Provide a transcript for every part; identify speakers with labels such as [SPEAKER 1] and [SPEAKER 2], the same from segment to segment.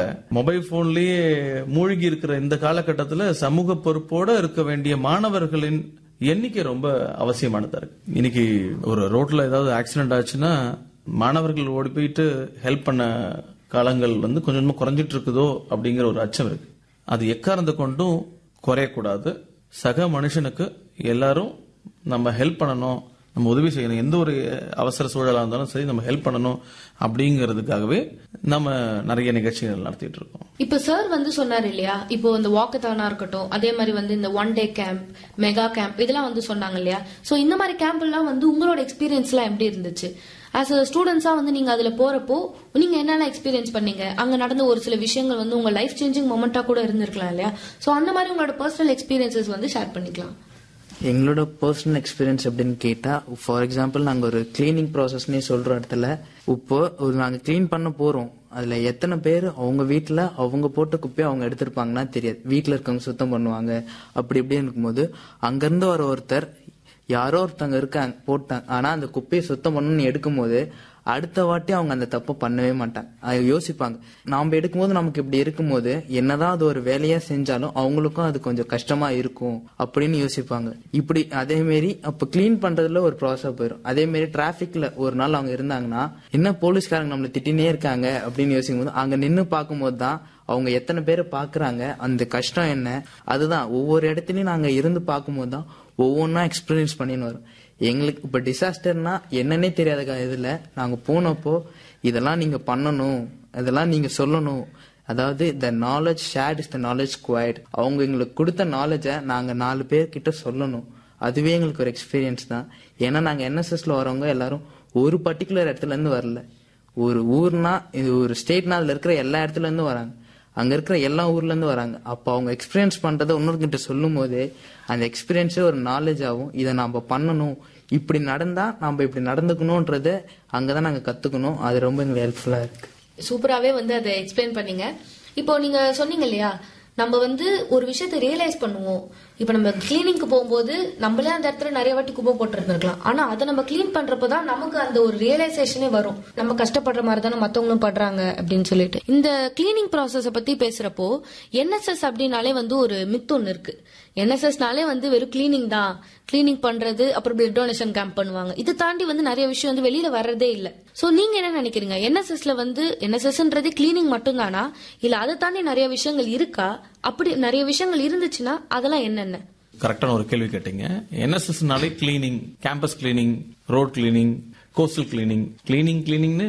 [SPEAKER 1] mobile போன்லயே மூழ்கி இருக்கிற இந்த காலகட்டத்தில் சமூக பொறுப்போட இருக்க வேண்டிய மாணவர்களின் எண்ணிக்கை ரொம்ப அவசியமானதா இருக்கு இன்னைக்கு ஒரு ரோட்ல ஏதாவது ஆக்சிடென்ட் ஆச்சுன்னா மாணவர்கள் ஓடி போயிட்டு ஹெல்ப் பண்ண காலங்கள் வந்து கொஞ்சம் கொஞ்சமா குறைஞ்சிட்டு இருக்குதோ அப்படிங்கிற ஒரு அச்சம் இருக்கு அது எக்காரணத்தை கொண்டும் குறையக்கூடாது சக மனுஷனுக்கு எல்லாரும் நம்ம ஹெல்ப் பண்ணணும் நம்ம உதவி செய்யணும் எந்த ஒரு அவசர சூழலா இருந்தாலும் சரி நம்ம ஹெல்ப் பண்ணணும் அப்படிங்கிறதுக்காகவே நம்ம நிறைய நிகழ்ச்சிகள் நடத்திட்டு இருக்கோம்
[SPEAKER 2] இப்ப சார் வந்து சொன்னார் இல்லையா இப்போ இந்த வாக்கத்தானா இருக்கட்டும் அதே மாதிரி வந்து இந்த one day camp mega camp இதெல்லாம் வந்து சொன்னாங்க இல்லையா சோ இந்த மாதிரி கேம்ப் எல்லாம் வந்து உங்களோட எக்ஸ்பீரியன்ஸ் எல்லாம் எப்படி இருந்துச்சு ஆஸ் அ ஸ்டூடெண்ட்ஸா வந்து நீங்க அதுல போறப்போ நீங்க என்னென்ன எக்ஸ்பீரியன்ஸ் பண்ணீங்க அங்க நடந்த ஒரு சில விஷயங்கள் வந்து உங்க லைஃப் சேஞ்சிங் மொமெண்டா கூட இருந்திருக்கலாம் இல்லையா சோ அந்த மாதிரி உங்களோட பர்சனல் எக்ஸ்பீரியன்சஸ் வந்து ஷேர் பண்ணிக்கலாம்
[SPEAKER 3] எங்களோட பர்சனல் எக்ஸ்பீரியன்ஸ் எப்படின்னு கேட்டா ஃபார் எக்ஸாம்பிள் நாங்க ஒரு கிளீனிங் ப்ராசஸ்னே சொல்ற இடத்துல இப்போ ஒரு நாங்க க்ளீன் பண்ண போறோம் அதுல எத்தனை பேர் அவங்க வீட்ல அவங்க போட்ட குப்பையை அவங்க எடுத்திருப்பாங்கன்னா தெரியாது வீட்ல இருக்கவங்க சுத்தம் பண்ணுவாங்க அப்படி இப்படின்னு இருக்கும்போது அங்கிருந்து வர ஒருத்தர் யாரோ ஒருத்தங்க இருக்காங்க போட்டாங்க ஆனா அந்த குப்பையை சுத்தம் பண்ணணும்னு எடுக்கும்போது அடுத்த வாட்டி அவங்க அந்த தப்பை பண்ணவே மாட்டாங்க அதை யோசிப்பாங்க நாம எடுக்கும்போது நமக்கு இப்படி இருக்கும்போது என்னதான் அது ஒரு வேலையா செஞ்சாலும் அவங்களுக்கும் அது கொஞ்சம் கஷ்டமா இருக்கும் அப்படின்னு யோசிப்பாங்க இப்படி அதே மாரி அப்ப கிளீன் பண்றதுல ஒரு ப்ராசஸ் போயிடும் அதே மாரி டிராபிக்ல ஒரு நாள் அவங்க இருந்தாங்கன்னா என்ன போலீஸ்காரங்க நம்மள திட்டினே இருக்காங்க அப்படின்னு யோசிக்கும் போது அங்க நின்னு பார்க்கும்போது தான் அவங்க எத்தனை பேரை பாக்குறாங்க அந்த கஷ்டம் என்ன அதுதான் ஒவ்வொரு இடத்துலயும் நாங்க இருந்து பார்க்கும்போது தான் ஒவ்வொன்றா எக்ஸ்பீரியன்ஸ் பண்ணின்னு வரும் எங்களுக்கு இப்ப டிசாஸ்டர்னா என்னன்னே தெரியாத கா- இதுல நாங்க போனப்போ இதெல்லாம் நீங்க பண்ணணும் இதெல்லாம் நீங்க சொல்லணும் அதாவது the knowledge shared is the knowledge quite அவங்க எங்களுக்கு கொடுத்த நாலேஜை நாங்க நாலு பேர் கிட்ட சொல்லணும் அதுவே எங்களுக்கு ஒரு எக்ஸ்பீரியன்ஸ் தான் ஏன்னா நாங்க என்எஸ்எஸ்ல வரவங்க எல்லாரும் ஒரு பர்டிகுலர் இடத்துல இருந்து வரல ஒரு ஊர்னா இது ஒரு ஸ்டேட்னா அதுல இருக்கிற எல்லா இடத்துல இருந்து வராங்க அங்க இருக்கிற எல்லா ஊர்ல இருந்து வராங்க அப்ப அவங்க எக்ஸ்பீரியன்ஸ் பண்றதை இன்னொருக்கிட்ட சொல்லும் போதே அந்த எக்ஸ்பீரியன்ஸே ஒரு நாலேஜ் ஆகும் இதை நாம பண்ணணும் இப்படி நடந்தா நாம இப்படி நடந்துக்கணும்ன்றத அங்கதான் நாங்க கத்துக்கணும் அது ரொம்ப எங்களுக்கு ஹெல்ப்ஃபுல்லா இருக்கு
[SPEAKER 2] சூப்பராவே வந்து அதை எக்ஸ்பிளைன் பண்ணீங்க இப்போ நீங்க சொன்னீங்க இல்லையா நம்ம வந்து ஒரு விஷயத்தை ரியலைஸ் பண்ணுவோம் இப்போ நம்ம கிளீனிங்க்கு போகும்போது நம்மளே அந்த இடத்துல நிறைய வாட்டி குப்பை போட்டுருந்துருக்கலாம் ஆனா அதை நம்ம க்ளீன் பண்றப்போ தான் நமக்கு அந்த ஒரு ரியலைசேஷனே வரும் நம்ம கஷ்டப்படுற மாதிரி தானே மத்தவங்களும் படுறாங்க அப்படின்னு சொல்லிட்டு இந்த கிளீனிங் ப்ராசஸ பத்தி பேசுறப்போ என்எஸ்எஸ் அப்படின்னாலே வந்து ஒரு மித்து ஒன்று இருக்கு என்எஸ்எஸ்னாலே வந்து வெறும் கிளீனிங் தான் கிளீனிங் பண்றது அப்புறம் பிளட் டொனேஷன் கேம்ப் பண்ணுவாங்க இது தாண்டி வந்து நிறைய விஷயம் வந்து வெளியில வர்றதே இல்ல சோ நீங்க என்ன நினைக்கிறீங்க என்எஸ்எஸ்ல வந்து என்எஸ்எஸ்ன்றது கிளீனிங் மட்டும்தானா இல்ல அதை தாண்டி நிறைய விஷயங்கள் இருக்கா அப்படி நிறைய விஷயங்கள் இருந்துச்சுன்னா அதெல்லாம் என்னென்ன
[SPEAKER 1] கரெக்டான ஒரு கேள்வி கேட்டீங்க என்எஸ்எஸ்னாலே cleaning campus cleaning road cleaning coastal cleaning cleaning கிளீனிங்னு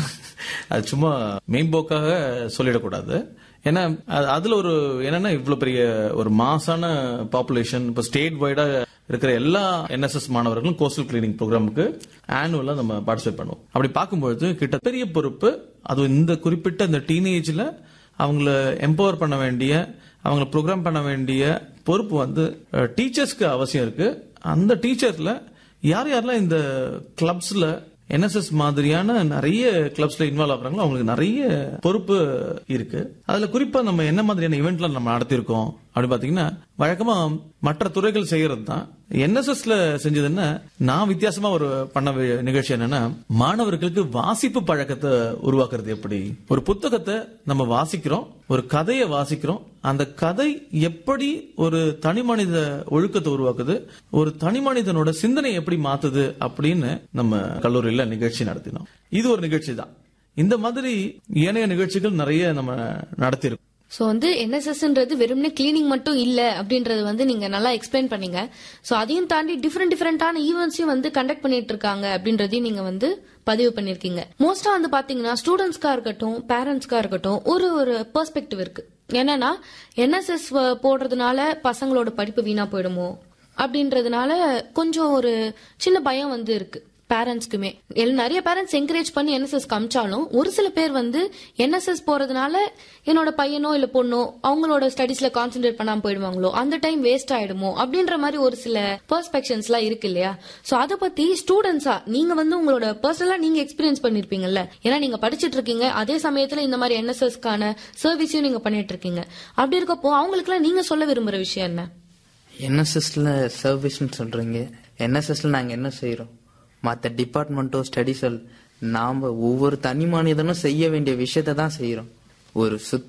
[SPEAKER 1] அது சும்மா மேம்போக்காக சொல்லிடக்கூடாது ஏன்னா அது- அதுல ஒரு என்னன்னா இவ்வளவு பெரிய ஒரு மாசான பாப்புலேஷன் இப்ப ஸ்டேட் வைடா இருக்கிற எல்லா என்எஸ்எஸ் மாணவர்களும் கோஸ்டல் கிளீனிங் ப்ரோக்ராமுக்கு ஆனுவலா நம்ம பார்ட்டிசிபேட் பண்ணுவோம் அப்படி பார்க்கும்பொழுது கிட்ட பெரிய பொறுப்பு அது இந்த குறிப்பிட்ட இந்த டீனேஜ்ல அவங்கள எம்பவர் பண்ண வேண்டிய அவங்கள ப்ரோக்ராம் பண்ண வேண்டிய பொறுப்பு வந்து டீச்சர்ஸ்க்கு அவசியம் இருக்கு அந்த டீச்சர்ஸ்ல யார் யாரெல்லாம் இந்த கிளப்ஸ்ல என்எஸ்எஸ் மாதிரியான நிறைய கிளப்ஸ்ல இன்வால்வ் ஆகுறாங்களோ அவங்களுக்கு நிறைய பொறுப்பு இருக்கு அதுல குறிப்பா நம்ம என்ன மாதிரியான இவெண்ட்ல நம்ம நடத்தியிருக்கோம் அப்படி பாத்தீங்கன்னா வழக்கமா மற்ற துறைகள் செய்யறது தான் என்எஸ்எஸ்ல செஞ்சது என்ன நான் வித்தியாசமா ஒரு பண்ண வி- நிகழ்ச்சி என்னன்னா மாணவர்களுக்கு வாசிப்பு பழக்கத்தை உருவாக்குறது எப்படி ஒரு புத்தகத்தை நம்ம வாசிக்கிறோம் ஒரு கதையை வாசிக்கிறோம் அந்த கதை எப்படி ஒரு தனி மனித ஒழுக்கத்தை உருவாக்குது ஒரு தனி மனிதனோட சிந்தனை எப்படி மாத்துது அப்படின்னு நம்ம கல்லூரியில நிகழ்ச்சி நடத்தினோம் இது ஒரு நிகழ்ச்சி தான் இந்த மாதிரி ஏனைய நிகழ்ச்சிகள் நிறைய நம்ம நடத்தியிருக்கோம்
[SPEAKER 2] சோ வந்து என்எஸ்எஸ்ன்றது வெறும்னே கிளீனிங் மட்டும் இல்ல அப்படின்றது வந்து நீங்க நல்லா எக்ஸ்பிளைன் பண்ணீங்க சோ அதையும் தாண்டி டிஃப்ரெண்ட் டிஃப்ரெண்டான ஈவெண்ட்ஸையும் வந்து கண்டக்ட் பண்ணிட்டு இருக்காங்க அப்படின்றதையும் நீங்க வந்து பதிவு பண்ணிருக்கீங்க மோஸ்டா வந்து பாத்தீங்கன்னா ஸ்டூடெண்ட்ஸ்க்கா இருக்கட்டும் பேரண்ட்ஸ்க்கா இருக்கட்டும் ஒரு ஒரு பெர்ஸ்பெக்டிவ் இருக்கு என்னன்னா என்எஸ்எஸ் போடுறதுனால பசங்களோட படிப்பு வீணா போயிடுமோ அப்படின்றதுனால கொஞ்சம் ஒரு சின்ன பயம் வந்து இருக்கு பேரண்ட்ஸ்க்குமே எல்- நிறைய பேரண்ட்ஸ் என்கரேஜ் பண்ணி என்எஸ்எஸ் காமிச்சாலும் ஒரு சில பேர் வந்து என்எஸ்எஸ் போறதுனால என்னோட பையனோ இல்ல பொண்ணோ அவங்களோட ஸ்டடீஸ்ல கான்சென்ட்ரேட் பண்ணாம போயிடுவாங்களோ அந்த டைம் வேஸ்ட் ஆயிடுமோ அப்படின்ற மாதிரி ஒரு சில பெர்ஸ்பெக்ஷன்ஸ் எல்லாம் இருக்கு இல்லையா சோ அத பத்தி ஸ்டூடெண்ட்ஸா நீங்க வந்து உங்களோட பர்சனலா நீங்க எக்ஸ்பீரியன்ஸ் பண்ணிருப்பீங்கல்ல ஏன்னா நீங்க படிச்சிட்டு இருக்கீங்க அதே சமயத்துல இந்த மாதிரி என்எஸ்எஸ்க்கான சர்வீஸையும் நீங்க பண்ணிட்டு இருக்கீங்க அப்படி இருக்கப்போ அவங்களுக்குலாம் நீங்க சொல்ல விரும்புற விஷயம் என்ன
[SPEAKER 3] என்எஸ்எஸ்ல சர்வீஸ்னு சொல்றீங்க என்எஸ்எஸ்ல நாங்க என்ன செய்யறோம் மற்ற டிபார்ட்மெண்ட்டோ ஸ்டடிஸோ நாம ஒவ்வொரு தனி மனிதனும் செய்ய வேண்டிய விஷயத்தை தான் செய்யறோம் ஒரு சுத்த